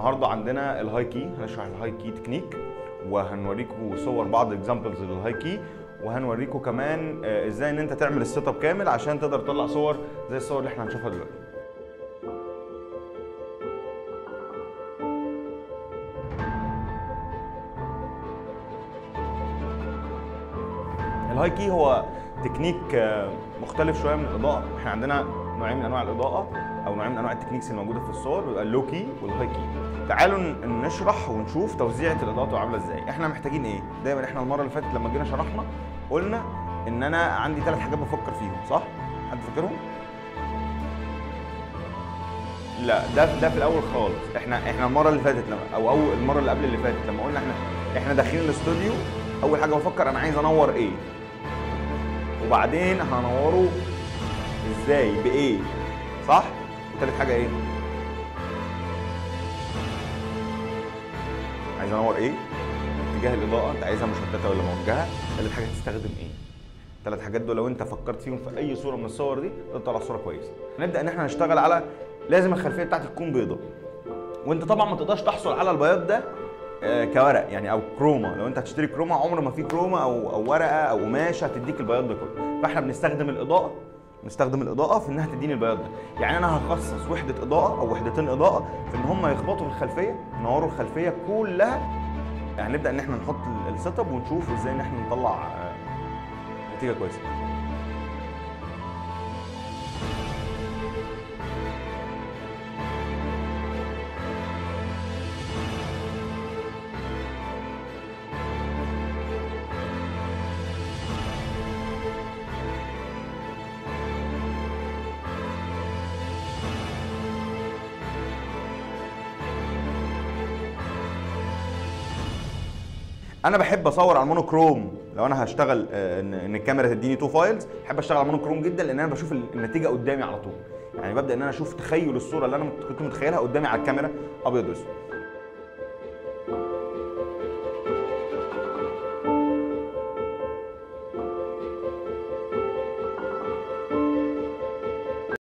النهارده عندنا الهاي كي هنشرح الهاي كي تكنيك وهنوريكم صور بعض اكزامبلز للهاي كي وهنوريكم كمان آه، ازاي ان انت تعمل السيت اب كامل عشان تقدر تطلع صور زي الصور اللي احنا هنشوفها دلوقتي الهاي كي هو تكنيك آه، مختلف شويه من الاضاءه احنا عندنا نوعين من انواع الاضاءه او نوعين من انواع التكنيكس الموجوده في الصور بيبقى اللو كي والهاي كي تعالوا ن- نشرح ونشوف توزيعه الاضاءه تبقى عامله ازاي احنا محتاجين ايه دايما احنا المره اللي فاتت لما جينا شرحنا قلنا ان انا عندي ثلاث حاجات بفكر فيهم صح حد فاكرهم لا ده ده في الاول خالص احنا احنا المره اللي فاتت لما او اول المره اللي قبل اللي فاتت لما قلنا احنا احنا داخلين الاستوديو اول حاجه بفكر انا عايز انور ايه وبعدين هنوره ازاي بايه صح وتالت حاجه ايه عايز انور ايه اتجاه الاضاءه انت عايزها مشتته ولا موجهه تالت حاجه تستخدم ايه ثلاث حاجات دول لو انت فكرت فيهم في اي صوره من الصور دي تطلع صوره كويسه نبدا ان احنا نشتغل على لازم الخلفيه بتاعتك تكون بيضاء وانت طبعا ما تقدرش تحصل على البياض ده آه، كورق يعني او كروما لو انت هتشتري كروما عمر ما في كروما او او ورقه او قماشه هتديك البياض ده كله فاحنا بنستخدم الاضاءه نستخدم الاضاءه في انها تديني البياض ده يعني انا هخصص وحده اضاءه او وحدتين اضاءه في ان هم يخبطوا في الخلفيه ينوروا الخلفيه كلها يعني نبدا ان احنا نحط ال- السيت اب ونشوف ازاي ان احنا نطلع آه، نتيجه كويسه انا بحب اصور على المونوكروم لو انا هشتغل آه، ان إن الكاميرا تديني تو فايلز بحب اشتغل على المونوكروم جدا لان انا بشوف ال- النتيجه قدامي على طول يعني ببدا ان انا اشوف تخيل الصوره اللي انا كنت متخيلها قدامي على الكاميرا ابيض واسود